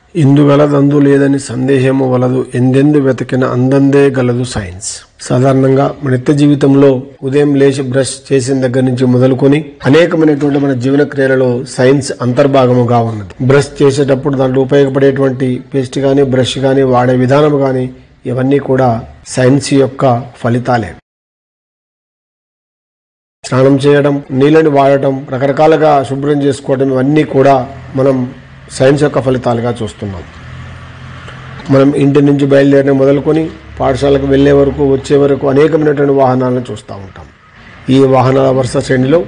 ఇందుగలదందు లేదని సందేహము వలదు ఎందెందు వెతకిన అందందే గలదు సైన్స్ సాధారణంగా మన నిత్య జీవితంలో ఉదయం లేచి బ్రష్ చేసిన దగ్గర నుంచి మొదలుకొని అనేకమైనటువంటి మన జీవన క్రియలలో సైన్స్ అంతర్భాగముగా ఉన్నది బ్రష్ చేసేటప్పుడు దాంట్లో ఉపయోగపడేటువంటి పేస్ట్ కానీ బ్రష్ కానీ వాడే విధానం కానీ ఇవన్నీ కూడా సైన్స్ యొక్క ఫలితాలే స్నానం చేయడం నీళ్ళని వాడటం రకరకాలుగా శుభ్రం చేసుకోవడం ఇవన్నీ కూడా మనం సైన్స్ యొక్క ఫలితాలుగా చూస్తున్నాం మనం ఇంటి నుంచి బయలుదేరిన మొదలుకొని పాఠశాలకు వెళ్ళే వరకు వచ్చే వరకు అనేకమైనటువంటి వాహనాలను చూస్తూ ఉంటాం ఈ వాహనాల వరుస శ్రేణిలో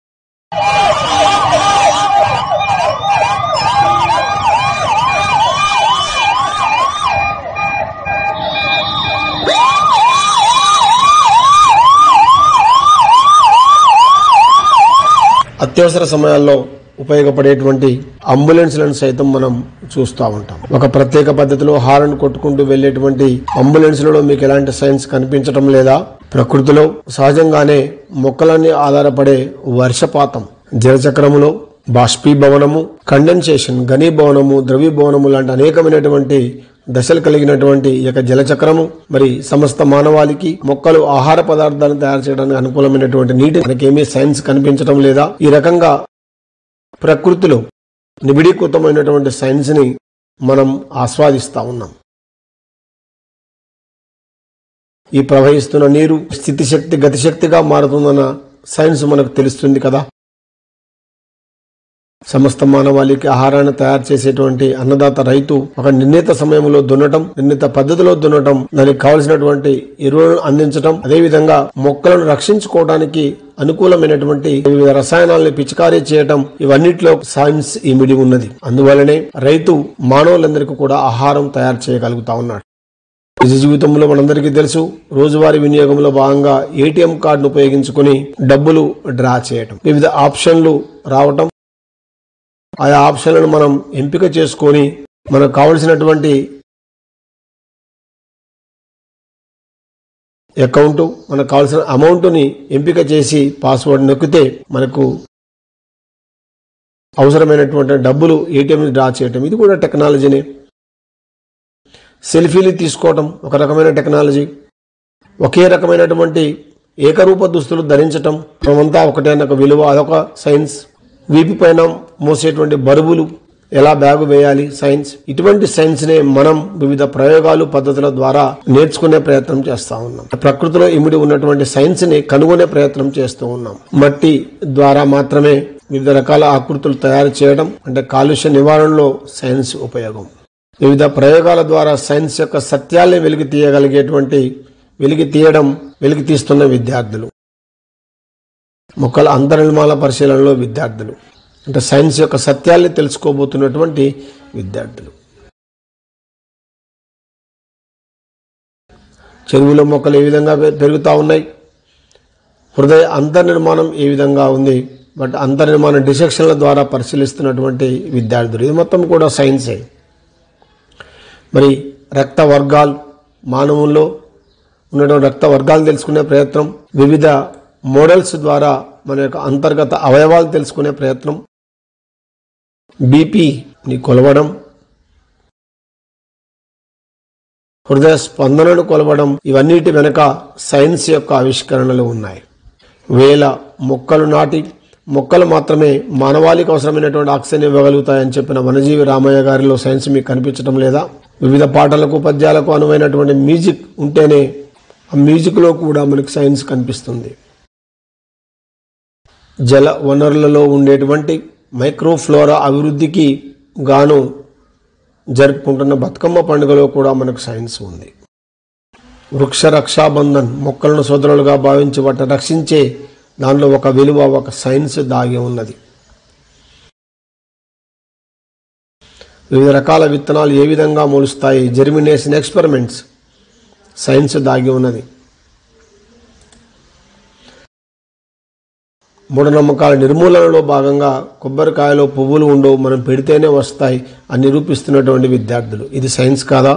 అత్యవసర సమయాల్లో ఉపయోగపడేటువంటి అంబులెన్స్లను సైతం మనం చూస్తూ ఉంటాం ఒక ప్రత్యేక పద్ధతిలో హారన్ కొట్టుకుంటూ వెళ్ళేటువంటి అంబులెన్స్లలో మీకు ఎలాంటి సైన్స్ కనిపించడం లేదా ప్రకృతిలో సహజంగానే మొక్కలన్నీ ఆధారపడే వర్షపాతం జలచక్రములో బాష్పీభవనము కండెన్సేషన్ ఘనీభవనము ద్రవీభవనము లాంటి అనేకమైనటువంటి దశలు కలిగినటువంటి ఈ యొక్క జలచక్రము మరి సమస్త మానవాళికి మొక్కలు ఆహార పదార్థాలను తయారు చేయడానికి అనుకూలమైనటువంటి నీటి మనకేమీ సైన్స్ కనిపించడం లేదా ఈ రకంగా ప్రకృతిలో నిబిడీకృతమైనటువంటి సైన్స్ ని మనం ఆస్వాదిస్తా ఉన్నాం ఈ ప్రవహిస్తున్న నీరు స్థితిశక్తి గతిశక్తిగా మారుతుందన్న సైన్స్ మనకు తెలుస్తుంది కదా సమస్త మానవాళికి ఆహారాన్ని తయారు చేసేటువంటి అన్నదాత రైతు ఒక నిర్ణీత సమయంలో దున్నటం నిర్ణీత పద్ధతిలో దున్నటం దానికి కావలసినటువంటి ఎరువులను అందించటం అదేవిధంగా మొక్కలను రక్షించుకోవడానికి అనుకూలమైనటువంటి వివిధ రసాయనాలను పిచికారీ చేయటం ఇవన్నిటిలో సైన్స్ ఇమిడి ఉన్నది అందువలనే రైతు మానవులందరికీ కూడా ఆహారం తయారు చేయగలుగుతా ఉన్నాడు నిజ జీవితంలో మనందరికీ తెలుసు రోజువారీ వినియోగంలో భాగంగా ఏటీఎం కార్డును ఉపయోగించుకుని డబ్బులు డ్రా చేయటం వివిధ ఆప్షన్లు రావటం ఆయా ఆప్షన్లను మనం ఎంపిక చేసుకొని మనకు కావలసినటువంటి అకౌంట్ మనకు కావాల్సిన అమౌంట్ని ఎంపిక చేసి పాస్వర్డ్ నొక్కితే మనకు అవసరమైనటువంటి డబ్బులు ఏటీఎం డ్రా చేయటం ఇది కూడా టెక్నాలజీనే సెల్ఫీలు తీసుకోవటం ఒక రకమైన టెక్నాలజీ ఒకే రకమైనటువంటి ఏకరూప దుస్తులు ధరించటం మనమంతా ఒకటే అన్న ఒక విలువ అదొక సైన్స్ వీపి పైన మోసేటువంటి బరువులు ఎలా బ్యాగు వేయాలి సైన్స్ ఇటువంటి సైన్స్ నే మనం వివిధ ప్రయోగాలు పద్ధతుల ద్వారా నేర్చుకునే ప్రయత్నం చేస్తా ఉన్నాం ప్రకృతిలో ఇమిడి ఉన్నటువంటి సైన్స్ ని కనుగొనే ప్రయత్నం చేస్తూ ఉన్నాం మట్టి ద్వారా మాత్రమే వివిధ రకాల ఆకృతులు తయారు చేయడం అంటే కాలుష్య నివారణలో సైన్స్ ఉపయోగం వివిధ ప్రయోగాల ద్వారా సైన్స్ యొక్క సత్యాల్ని వెలికి తీయగలిగేటువంటి వెలికి తీయడం వెలికి తీస్తున్న విద్యార్థులు మొక్కల అంతర్నిర్మాణ పరిశీలనలో విద్యార్థులు అంటే సైన్స్ యొక్క సత్యాల్ని తెలుసుకోబోతున్నటువంటి విద్యార్థులు చెరువుల మొక్కలు ఏ విధంగా పె- పెరుగుతా ఉన్నాయి హృదయ అంతర్నిర్మాణం ఏ విధంగా ఉంది బట్ అంతర్నిర్మాణ డిసెక్షన్ల ద్వారా పరిశీలిస్తున్నటువంటి విద్యార్థులు ఇది మొత్తం కూడా సైన్సే మరి రక్త వర్గాలు మానవుల్లో ఉన్నటువంటి రక్త వర్గాలు తెలుసుకునే ప్రయత్నం వివిధ మోడల్స్ ద్వారా మన యొక్క అంతర్గత అవయవాలు తెలుసుకునే ప్రయత్నం బీపీని కొలవడం హృదయ స్పందనను కొలవడం ఇవన్నిటి వెనుక సైన్స్ యొక్క ఆవిష్కరణలు ఉన్నాయి వేల మొక్కలు నాటి మొక్కలు మాత్రమే మానవాళికి అవసరమైనటువంటి ఆక్సిజన్ ఇవ్వగలుగుతాయని చెప్పిన వనజీవి రామయ్య గారిలో సైన్స్ మీకు కనిపించడం లేదా వివిధ పాటలకు పద్యాలకు అనువైనటువంటి మ్యూజిక్ ఉంటేనే ఆ మ్యూజిక్లో కూడా మనకి సైన్స్ కనిపిస్తుంది జల వనరులలో ఉండేటువంటి మైక్రోఫ్లోరా అభివృద్ధికి గాను జరుపుకుంటున్న బతుకమ్మ పండుగలో కూడా మనకు సైన్స్ ఉంది వృక్ష రక్షాబంధన్ మొక్కలను సోదరులుగా భావించి వాటిని రక్షించే దానిలో ఒక విలువ ఒక సైన్స్ దాగి ఉన్నది వివిధ రకాల విత్తనాలు ఏ విధంగా మొలుస్తాయి జెర్మినేషన్ ఎక్స్పెరిమెంట్స్ సైన్స్ దాగి ఉన్నది మూఢనమ్మకాల నిర్మూలనలో భాగంగా కొబ్బరికాయలో పువ్వులు ఉండవు మనం పెడితేనే వస్తాయి అని నిరూపిస్తున్నటువంటి విద్యార్థులు ఇది సైన్స్ కాదా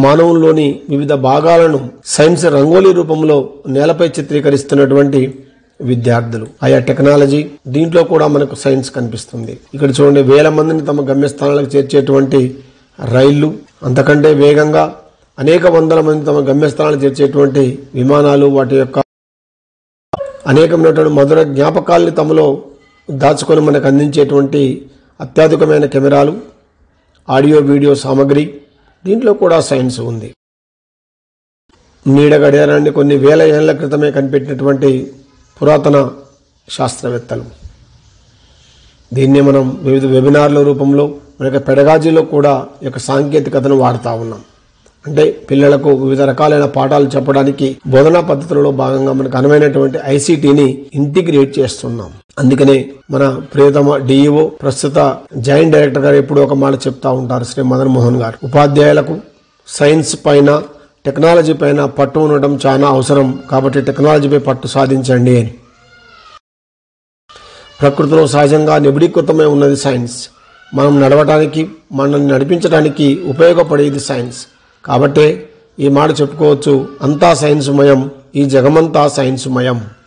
మానవుల్లోని వివిధ భాగాలను సైన్స్ రంగోలీ రూపంలో నేలపై చిత్రీకరిస్తున్నటువంటి విద్యార్థులు ఆయా టెక్నాలజీ దీంట్లో కూడా మనకు సైన్స్ కనిపిస్తుంది ఇక్కడ చూడండి వేల మందిని తమ గమ్యస్థానాలకు చేర్చేటువంటి రైళ్లు అంతకంటే వేగంగా అనేక వందల మంది తమ గమ్యస్థానాలకు చేర్చేటువంటి విమానాలు వాటి యొక్క అనేకమైనటువంటి మధుర జ్ఞాపకాల్ని తమలో దాచుకొని మనకు అందించేటువంటి అత్యాధునికమైన కెమెరాలు ఆడియో వీడియో సామగ్రి దీంట్లో కూడా సైన్స్ ఉంది నీడ గడియారాన్ని కొన్ని వేల ఏళ్ల క్రితమే కనిపెట్టినటువంటి పురాతన శాస్త్రవేత్తలు దీన్ని మనం వివిధ వెబినార్ల రూపంలో మన యొక్క పెడగాజీలో కూడా ఈ యొక్క సాంకేతికతను వాడుతూ ఉన్నాం అంటే పిల్లలకు వివిధ రకాలైన పాఠాలు చెప్పడానికి బోధనా పద్ధతులలో భాగంగా మనకు అనువైనటువంటి ఐసీటీని ఇంటిగ్రేట్ చేస్తున్నాం అందుకనే మన ప్రియతమ డిఈఓ ప్రస్తుత జాయింట్ డైరెక్టర్ గారు ఎప్పుడు ఒక మాట చెప్తా ఉంటారు శ్రీ మదన్ మోహన్ గారు ఉపాధ్యాయులకు సైన్స్ పైన టెక్నాలజీ పైన పట్టు ఉండటం చాలా అవసరం కాబట్టి టెక్నాలజీపై పట్టు సాధించండి అని ప్రకృతిలో సహజంగా నిబిడీకృతమై ఉన్నది సైన్స్ మనం నడవటానికి మనల్ని నడిపించడానికి ఉపయోగపడేది సైన్స్ కాబట్టే ఈ మాట చెప్పుకోవచ్చు అంతా సైన్స్మయం ఈ జగమంతా సైన్స్మయం